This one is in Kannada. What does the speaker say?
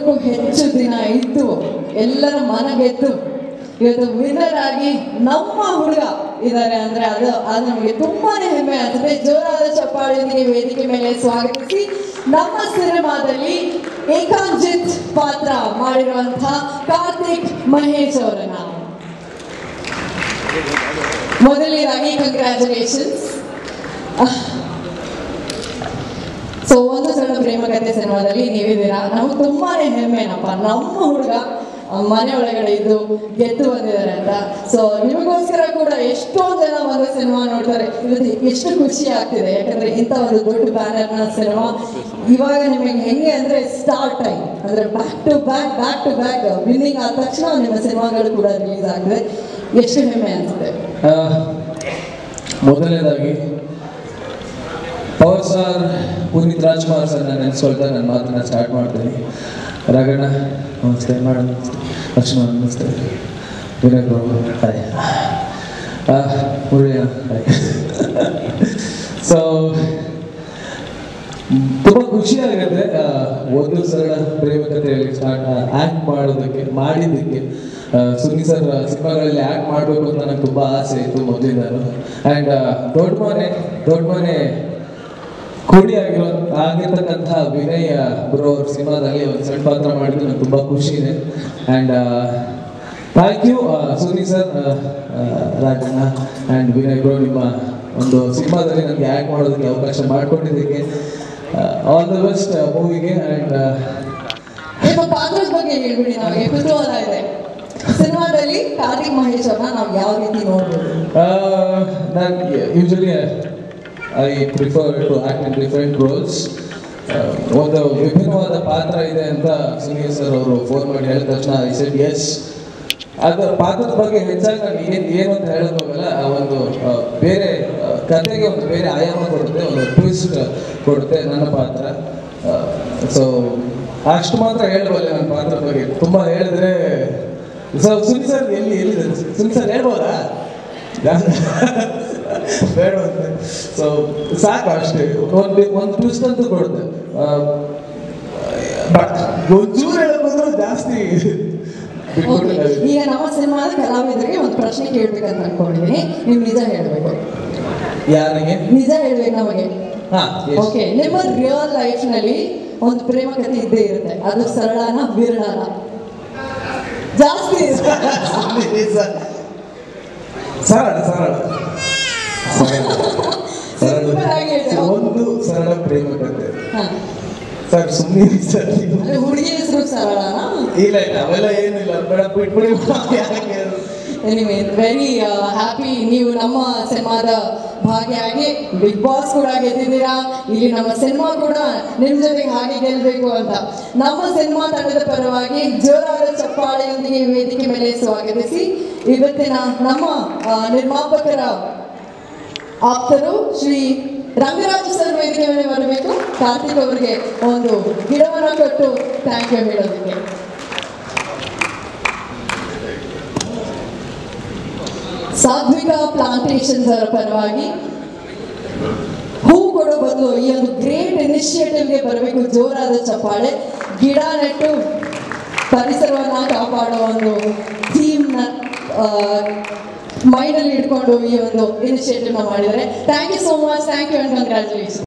ನೂರಕ್ಕೂ ಹೆಚ್ಚು ದಿನ ಇದ್ದು ಎಲ್ಲರ ಮನ ಗೆದ್ದು ಇವತ್ತು ವಿನ್ನರ್ ಆಗಿ ನಮ್ಮ ಹುಡುಗ ಇದ್ದಾರೆ ಅಂದ್ರೆ ಅದು ಅದು ನಮಗೆ ತುಂಬಾನೇ ಹೆಮ್ಮೆ ಆಗ್ತದೆ ಜೋರಾದ ಚಪ್ಪಾಳೆಯೊಂದಿಗೆ ವೇದಿಕೆ ಮೇಲೆ ಸ್ವಾಗತಿಸಿ ನಮ್ಮ ಸಿನಿಮಾದಲ್ಲಿ ಏಕಾಂಜಿತ್ ಪಾತ್ರ ಮಾಡಿರುವಂತಹ ಕಾರ್ತಿಕ್ ಮಹೇಶ್ ಅವರನ್ನ ಮೊದಲನೇದಾಗಿ ಕಂಗ್ರ್ಯಾಚುಲೇಷನ್ಸ್ ಸೊ ಒಂದು ಸಣ್ಣ ಪ್ರೇಮಕತೆ ಸಿನಿಮಾದಲ್ಲಿ ನೀವಿದ್ದೀರಾ ನಮ್ಗೆ ತುಂಬಾನೇ ಹೆಮ್ಮೆನಪ್ಪ ನಮ್ಮ ಹುಡುಗ ಆ, ಮನೆ ಒಳಗಡೆ ಇದ್ದು ಗೆದ್ದು ಬಂದಿದ್ದಾರೆ ಅಂತ ಸೊ ನಿಮಗೋಸ್ಕರ ಕೂಡ ಎಷ್ಟೊಂದು ಜನ ಬಂದು ಸಿನಿಮಾ ನೋಡ್ತಾರೆ ಇವತ್ತು ಎಷ್ಟು ಖುಷಿ ಆಗ್ತಿದೆ ಯಾಕಂದ್ರೆ ಇಂಥ ಒಂದು ದೊಡ್ಡ ಬ್ಯಾನರ್ನ ಸಿನಿಮಾ ಇವಾಗ ನಿಮಗೆ ಹೆಂಗೆ ಅಂದ್ರೆ ಸ್ಟಾರ್ಟ್ ಟೈಮ್ ಅಂದ್ರೆ back to back back to back winning ಆದ ತಕ್ಷಣ ನಿಮ್ಮ ಸಿನಿಮಾಗಳು ಕೂಡ ರಿಲೀಸ್ ಆಗ್ತದೆ ಎಷ್ಟು ಹೆಮ್ಮೆ ಅನ್ಸುತ್ತೆ ಆ, ಮೊದಲನೇದಾಗಿ power star Puneeth Rajkumar sir ನಾನು ನೆನೆಸ್ಕೊಳ್ತಾ ನನ್ನ ಮಾತನ್ನ ಸ್ಟಾರ್ಟ್ ಮಾಡ್ತೀನಿ ರಾಘಣ್ಣ ನಮಸ್ತೆ ಮೇಡಮ್ ನಮಸ್ತೆ ಲಕ್ಷ್ಮಣ ನಮಸ್ತೆ ವಿನಯ್ ಬಾಬು ಹಾಯ್ ಮುರಳಿಯ ಹಾಯ್ ಸೊ ತುಂಬ ಖುಷಿಯಾಗುತ್ತೆ ಆ, ಒಂದು ಸರಳ ಪ್ರೇಮಕತೆಯಲ್ಲಿ ಸ್ಟಾರ್ಟ್ ಆ್ಯಕ್ಟ್ ಮಾಡೋದಕ್ಕೆ ಮಾಡಿದ್ದಕ್ಕೆ ಆ, ಸುನಿ ಸರ್ ಸಿನಿಮಾಗಳಲ್ಲಿ ಆ್ಯಕ್ಟ್ ಮಾಡಬೇಕು ಅಂತ ನಂಗೆ ತುಂಬ ಆಸೆ ಇತ್ತು ಮೊದಲಿಂದನು ಆ್ಯಂಡ್ ದೊಡ್ಡ ಮನೆ ದೊಡ್ಡ ಮನೆ ಕೂಡಿ ಆಗಿರೋ ಆಗಿರ್ತಕ್ಕಂಥ ವಿನಯ್ ಬ್ರೋ ಅವ್ರ ಸಿನಿಮಾದಲ್ಲಿ ಒಂದು ಸಣ್ಣ ಪಾತ್ರ ಮಾಡಿದ್ದು ನಂಗೆ ತುಂಬ ಖುಷಿ ಇದೆ and thank you Suni sir Rajanna and Vinay bro ನಿಮ್ಮ ಒಂದು ಸಿನಿಮಾದಲ್ಲಿ ನನಗೆ ಆ್ಯಕ್ಟ್ ಮಾಡೋದಕ್ಕೆ ಅವಕಾಶ ಮಾಡಿಕೊಟ್ಟಿದ್ದಕ್ಕೆ ಆಲ್ ದ ಬೆಸ್ಟ್ ಮೂವಿಗೆ ಆ್ಯಂಡ್ ನಿಮ್ಮ ಪಾತ್ರದ ಬಗ್ಗೆ ಹೇಳ್ಬಿಡಿ ನಮಗೆ ಕುತೂಹಲ ಇದೆ ಸಿನಿಮಾದಲ್ಲಿ ಕಾರ್ತಿಕ್ ಮಹೇಶ್ ಅವ್ರನ್ನ ನಾವು ಯಾವ ರೀತಿ ನೋಡ್ಬೋದು ನಾನು usually I prefer to act in different roles ಒಂದು ವಿಭಿನ್ನವಾದ ಪಾತ್ರ ಇದೆ ಅಂತ ಸುನೀಲ್ ಸರ್ ಅವರು ಫೋನ್ ಮಾಡಿ ಹೇಳಿದ ತಕ್ಷಣ ಐ ಸೆಡ್ ಎಸ್ ಅದರ ಪಾತ್ರದ ಬಗ್ಗೆ ಹೆಚ್ಚಾಗಿ ನಾನು ಏನು ಏನು ಅಂತ ಹೇಳಕ್ ಹೋಗಲ್ಲ ಆ ಒಂದು ಆ, ಬೇರೆ ಆ, ಕಥೆಗೆ ಒಂದು ಬೇರೆ ಆಯಾಮ ಕೊಡುತ್ತೆ ಒಂದು ಟ್ವಿಸ್ಟ್ ಕೊಡುತ್ತೆ ನನ್ನ ಪಾತ್ರ ಸೊ ಅಷ್ಟು ಮಾತ್ರ ಹೇಳಬಲ್ಲೆ ನನ್ನ ಪಾತ್ರದ ಬಗ್ಗೆ ತುಂಬ ಹೇಳಿದ್ರೆ ಸೊ ಸುನಿ ಸರ್ ಎಲ್ಲಿ ಎಲ್ಲಿದೆ ಸುನಿ ಸರ್ ಹೇಳ್ಬೋದಾ ಬೇಡ ಸೊ ಸಾಕು ಅಷ್ಟೇ ಒಂದು ಒಂದು ಟ್ವಿಸ್ಟ್ ಅಂತೂ ಕೊಡುತ್ತೆ ಬಟ್ ಒಂಚೂರು ಹೇಳೋದು ಜಾಸ್ತಿ ಬಿಟ್ಕೊಟ್ಟಿಲ್ಲ. ಈಗ ನಮ್ಮ ಸಿನಿಮಾದ ಕಲಾವಿದರಿಗೆ ಒಂದು ಪ್ರಶ್ನೆ ಕೇಳ್ಬೇಕಂತ ಅನ್ಕೊಂಡಿದ್ದೀನಿ ನೀವು ನಿಜ ಹೇಳ್ಬೇಕು ಯಾರಿಗೆ ನಿಜ ಹೇಳ್ಬೇಕು ನಮಗೆ ಹಾ yes. ಓಕೆ ನಿಮ್ಮ ರಿಯಲ್ ಲೈಫ್ ನಲ್ಲಿ ಒಂದು ಪ್ರೇಮ ಕಥೆ ಇದ್ದೇ ಇರುತ್ತೆ ಅದು ಸರಳನ ವಿರಳನ ಜಾಸ್ತಿ ಇರುತ್ತೆ ಸರಳ ಸರಳ Simple ಆಗಿ ಹೇಳ್ತೆ. ಸರಳ ಒಂದು ಸರಳ ಪ್ರೇಮ ಕಥೆ ಹಾ. ಸರ್ ಸುಮ್ಮನೆ ಸರ್ ನೀವು ಅಂದ್ರೆ ಹುಡುಗಿ ಹೆಸರು ಸರಳನ ಇಲ್ಲ ಇಲ್ಲ ಅವೆಲ್ಲ ಏನಿಲ್ಲ ಬೇಡ ಬಿಟ್ಬಿಡಿ ಯಾಕೆ ಅದು? ಎನಿವೆ ವೆರಿ ಹ್ಯಾಪಿ ನೀವು ನಮ್ಮ ಸಿನಿಮಾದ ಭಾಗಿಯಾಗಿ ಬಿಗ್ ಬಾಸ್ ಕೂಡ ಗೆದ್ದಿದ್ದೀರಾ ಇಲ್ಲಿ ನಮ್ಮ ಸಿನಿಮಾ ಕೂಡ ನಿಮ್ಮ ಜೊತೆಗೆ ಹಾಗೆ ಗೆಲ್ಲಬೇಕು ಅಂತ ನಮ್ಮ ಸಿನಿಮಾ ತಂಡದ ಪರವಾಗಿ ಜೋರಾದ ಚಪ್ಪಾಳೆಯೊಂದಿಗೆ ವೇದಿಕೆ ಮೇಲೆ ಸ್ವಾಗತಿಸಿ ಇವತ್ತಿನ ನಮ್ಮ ಆ, ನಿರ್ಮಾಪಕರ ಆಪ್ತರು ಶ್ರೀ ರಂಗರಾಜು ಸರ್ ವೇದಿಕೆ ಮೇಲೆ ಬರಬೇಕು ಕಾರ್ತಿಕ್ ಅವರಿಗೆ ಒಂದು ಗಿಡವನ್ನು ಕೊಟ್ಟು ಥ್ಯಾಂಕ್ ಯು ಹೇಳೋದಕ್ಕೆ ಸಾತ್ವಿಕ ಪ್ಲಾಂಟೇಶನ್ಸ್ ಅವರ ಪರವಾಗಿ ಹೂ ಕೊಡೋ ಬದಲು ಈ ಒಂದು ಗ್ರೇಟ್ ಇನಿಷಿಯೇಟಿವ್ಗೆ ಬರಬೇಕು ಜೋರಾದ ಚಪ್ಪಾಳೆ ಗಿಡ ನೆಟ್ಟು ಪರಿಸರವನ್ನ ಕಾಪಾಡೋ ಒಂದು ಥೀಮ್ನ ಮೈಂಡಲ್ಲಿ ಇಟ್ಕೊಂಡು ಈ ಒಂದು ಇನಿಷಿಯೇಟಿವ್ನ ಮಾಡಿದ್ದಾರೆ thank you so much thank you and congratulation